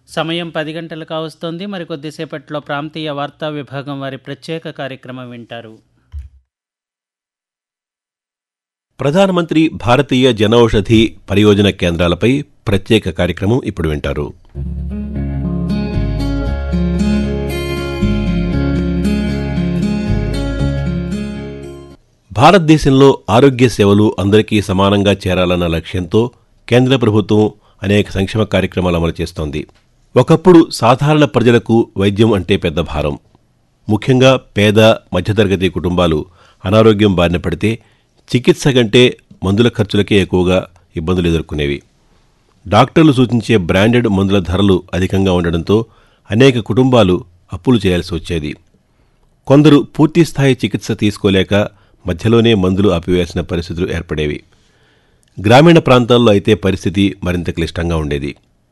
సమయం పది గంటలు కావస్తోంది మరికొద్దిసేపట్లో ప్రాంతీయ వార్తా విభాగం వారి ప్రత్యేక కార్యక్రమం వింటారు ప్రధానమంత్రి భారతీయ జనౌషధి పరియోజన కేంద్రాలపై ప్రత్యేక కార్యక్రమం ఇప్పుడు వింటారు భారతదేశంలో ఆరోగ్య సేవలు అందరికీ సమానంగా చేరాలన్న లక్ష్యంతో కేంద్ర ప్రభుత్వం అనేక సంక్షేమ కార్యక్రమాలు అమలు చేస్తోంది ఒకప్పుడు సాధారణ ప్రజలకు వైద్యం అంటే పెద్ద భారం ముఖ్యంగా పేద మధ్యతరగతి కుటుంబాలు అనారోగ్యం బారిన పడితే చికిత్స కంటే మందుల ఖర్చులకే ఎక్కువగా ఇబ్బందులు ఎదుర్కొనేవి డాక్టర్లు సూచించే బ్రాండెడ్ మందుల ధరలు అధికంగా ఉండడంతో అనేక కుటుంబాలు అప్పులు చేయాల్సి వచ్చేది కొందరు పూర్తిస్థాయి చికిత్స తీసుకోలేక మధ్యలోనే మందులు ఆపివేయాల్సిన పరిస్థితులు ఏర్పడేవి గ్రామీణ ప్రాంతాల్లో అయితే పరిస్థితి మరింత క్లిష్టంగా ఉండేది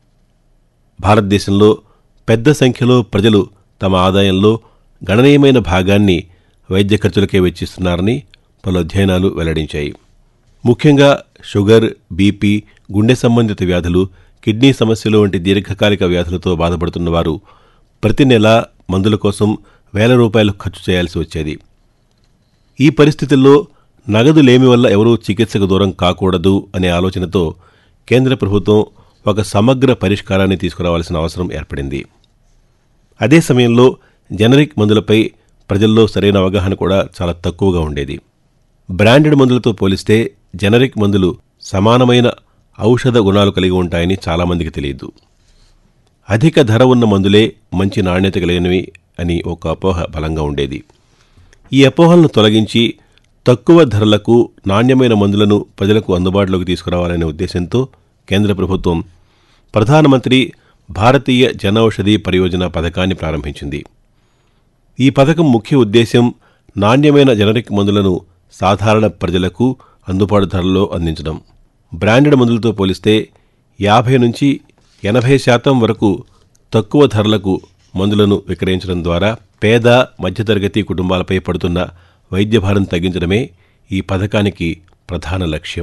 భారతదేశంలో పెద్ద సంఖ్యలో ప్రజలు తమ ఆదాయంలో గణనీయమైన భాగాన్ని వైద్య ఖర్చులకే వెచ్చిస్తున్నారని పలు అధ్యయనాలు వెల్లడించాయి ముఖ్యంగా షుగర్ బీపీ గుండె సంబంధిత వ్యాధులు కిడ్నీ సమస్యలు వంటి దీర్ఘకాలిక వ్యాధులతో బాధపడుతున్న వారు ప్రతి నెల మందుల కోసం వేల రూపాయలు ఖర్చు చేయాల్సి వచ్చేది ఈ పరిస్థితుల్లో నగదు లేమి వల్ల ఎవరూ చికిత్సకు దూరం కాకూడదు అనే ఆలోచనతో కేంద్ర ప్రభుత్వం ఒక సమగ్ర పరిష్కారాన్ని తీసుకురావాల్సిన అవసరం ఏర్పడింది అదే సమయంలో జనరిక్ మందులపై ప్రజల్లో సరైన అవగాహన కూడా చాలా తక్కువగా ఉండేది బ్రాండెడ్ మందులతో పోలిస్తే జనరిక్ మందులు సమానమైన ఔషధ గుణాలు కలిగి ఉంటాయని చాలామందికి తెలియదు అధిక ధర ఉన్న మందులే మంచి నాణ్యత కలిగినవి అని ఒక అపోహ బలంగా ఉండేది ఈ అపోహలను తొలగించి తక్కువ ధరలకు నాణ్యమైన మందులను ప్రజలకు అందుబాటులోకి తీసుకురావాలనే ఉద్దేశంతో కేంద్ర ప్రభుత్వం ప్రధానమంత్రి భారతీయ జనౌషధి పరియోజన పథకాన్ని ప్రారంభించింది ఈ పథకం ముఖ్య ఉద్దేశం నాణ్యమైన జనరిక్ మందులను సాధారణ ప్రజలకు అందుబాటు ధరల్లో అందించడం బ్రాండెడ్ మందులతో పోలిస్తే యాభై నుంచి ఎనభై శాతం వరకు తక్కువ ధరలకు మందులను విక్రయించడం ద్వారా పేద మధ్యతరగతి కుటుంబాలపై పడుతున్న వైద్య భారం తగ్గించడమే ఈ పథకానికి ప్రధాన లక్ష్యం